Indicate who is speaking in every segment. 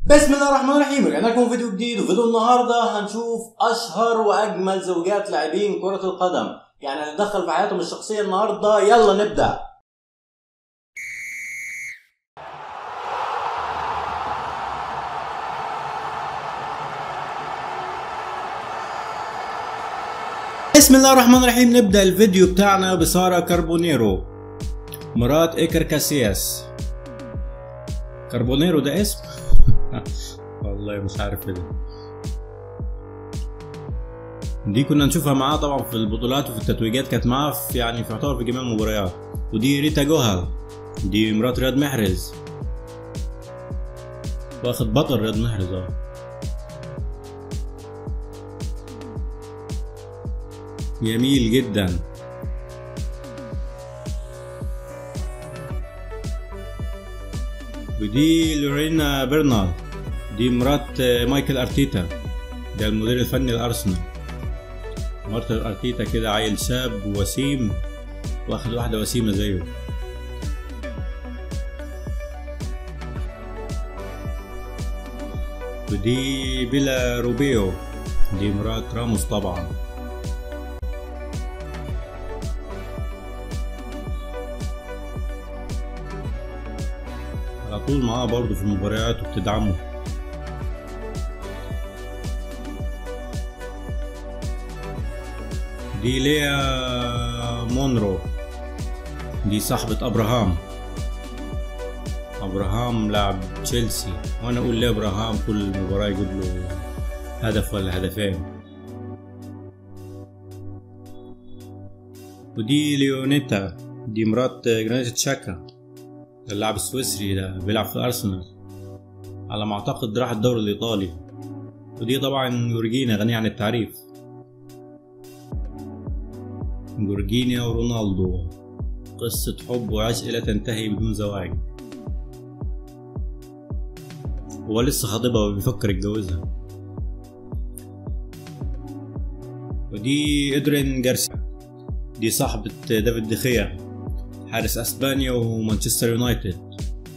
Speaker 1: بسم الله الرحمن الرحيم رجعنا لكم فيديو جديد وفيديو النهارده هنشوف اشهر واجمل زوجات لاعبين كرة القدم يعني هنتدخل في حياتهم الشخصية النهارده يلا نبدأ بسم الله الرحمن الرحيم نبدأ الفيديو بتاعنا بسارة كاربونيرو مرات إيكر كاسياس كاربونيرو ده اسم والله مش عارف ايه ده دي كنا نشوفها معاه طبعا في البطولات وفي التتويجات كانت معاه في يعني في يعتبر في جميع المباريات ودي ريتا جوهر دي مرات رياض محرز واخد بطل رياض محرز اه جميل جدا ودي لورينا برنال دي مرات مايكل ارتيتا ده المدير الفني لارسنال مرات ارتيتا كده عيل شاب وسيم واخد واحده وسيمه زيه ودي بيلا روبيو دي مرات راموس طبعا على طول معاه برضه في المباريات وبتدعمه دي ليا مونرو دي صاحبة أبراهام أبراهام لاعب تشيلسي وأنا أقول ليه أبراهام كل مباراة يجيب له هدف ولا هدفين ودي ليونيتا دي مرات جرانيت تشاكا اللاعب السويسري ده بيلعب في أرسنال على ما أعتقد راح الدوري الإيطالي ودي طبعا يورجينا غنية عن التعريف جورجينيا ورونالدو قصة حب وعشق لا تنتهي بدون زواج هو لسه خاطبها وبيفكر يتجوزها ودي ادرين جارسيا دي صاحبة دافيد دخيا حارس اسبانيا ومانشستر يونايتد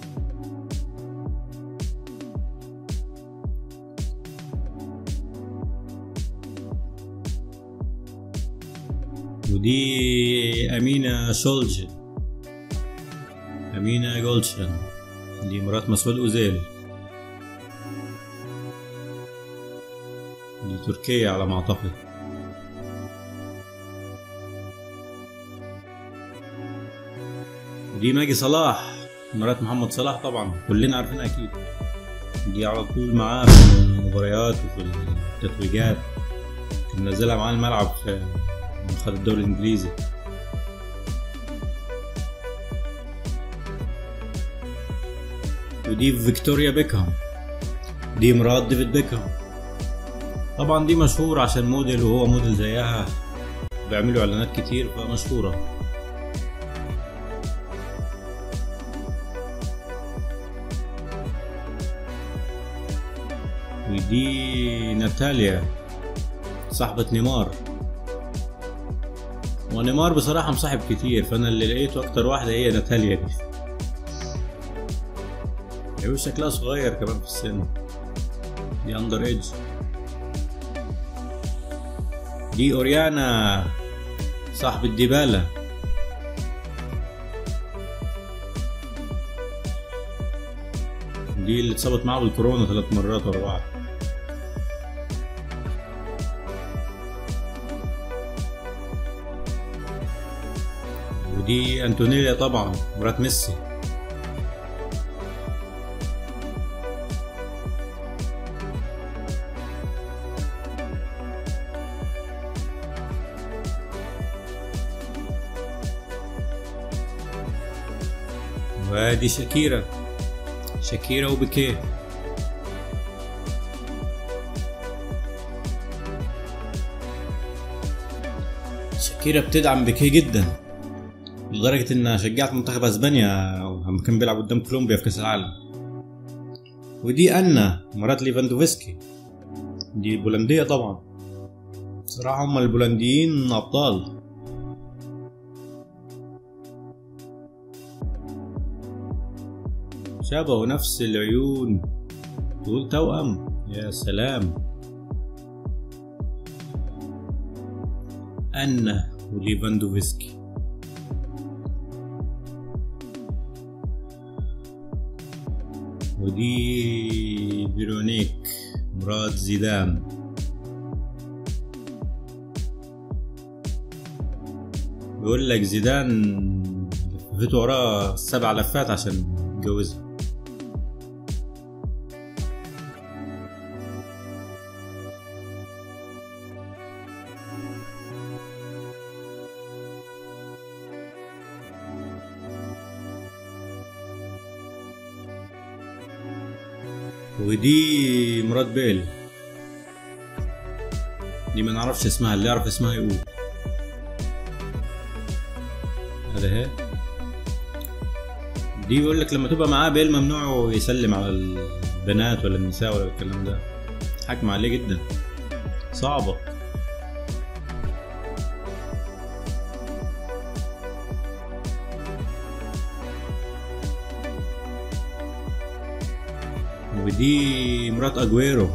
Speaker 1: ودي أمينة شولج أمينة جولشن دي مرات مسعود أوزيل دي تركيا على ما أعتقد ودي ماجي صلاح مرات محمد صلاح طبعا كلنا عارفين أكيد دي على طول معاه في المباريات وفي التتويجات كان منزلها معاه الملعب في خد الدوري الانجليزي ودي فيكتوريا بيكهام دي مرات ديفيد بيكهام طبعا دي مشهورة عشان موديل وهو موديل زيها بيعملوا اعلانات كتير فمشهورة ودي ناتاليا صاحبة نيمار ونيمار بصراحة مصاحب كتير فأنا اللي لقيته أكتر واحدة هي ناتاليا دي هي شكلها صغير كمان في السن دي أندر إيدج دي أوريانا صاحبة ديبالا دي اللي اتصابت معاه بالكورونا ثلاث مرات ورا بعض ودي انتونيليا طبعا مرات ميسي وادي شاكيرا شاكيرا وبيكيه شاكيرا بتدعم بيكيه جدا لدرجة إن شجعت منتخب أسبانيا لما كان بيلعب قدام كولومبيا في كأس العالم ودي أنا مرات ليفاندوفسكي دي بولندية طبعا صراحة هما البولنديين أبطال شبهه نفس العيون تقول توأم يا سلام أنا وليفاندوفسكي ودي فيرونيك مرات زيدان بيقول لك زيدان لفته وراه سبع لفات عشان يتجوزها ودي مرات بيل دي ما نعرفش اسمها اللي يعرف اسمها يقول هذا هي دي بيقول لك لما تبقى معاه بيل ممنوع يسلم على البنات ولا النساء ولا الكلام ده حكم عليه جدا صعبة ودي مرات اجويرو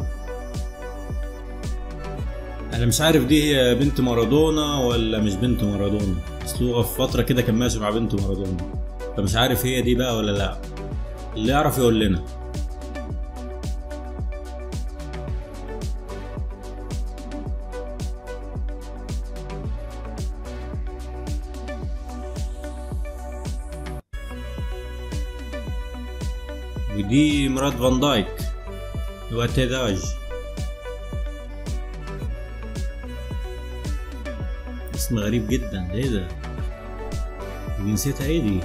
Speaker 1: انا مش عارف دي هي بنت مارادونا ولا مش بنت مارادونا بس هو في فتره كده كان ماشي مع بنت مارادونا فمش عارف هي دي بقى ولا لا اللي يعرف يقول لنا ودي مرات فان دايك وتداج اسم غريب جدا ده ايه ده جنسيتها ايه دي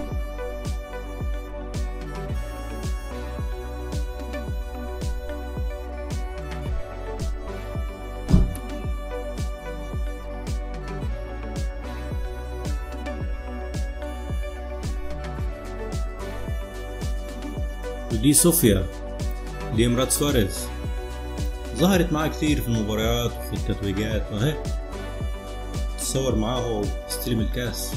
Speaker 1: ودي صوفيا دي مرات سواريز ظهرت معاه كتير في المباريات وفي التتويجات اهي تصور معاه هو استلم الكاس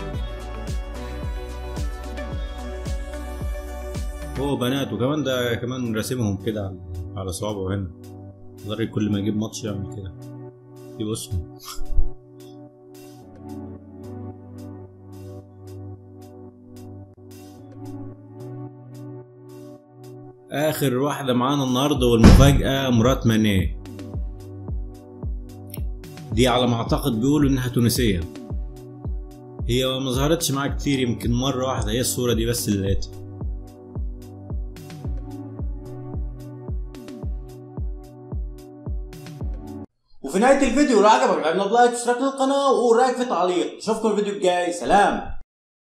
Speaker 1: هو بنات وكمان ده كمان راسمهم كده على- على صوابعه هنا ضري كل ما يجيب ماتش يعمل كده يبقى اسمه اخر واحدة معانا النهاردة والمفاجأة مرات مانيه دي على ما اعتقد بيقولوا انها تونسية هي ما ظهرتش معاها كتير يمكن مرة واحدة هي الصورة دي بس اللي لقيتها
Speaker 2: وفي نهايه الفيديو لو عجبك اعمل لايك واشتراك للقناه ورايك في تعليق اشوفكم الفيديو الجاي سلام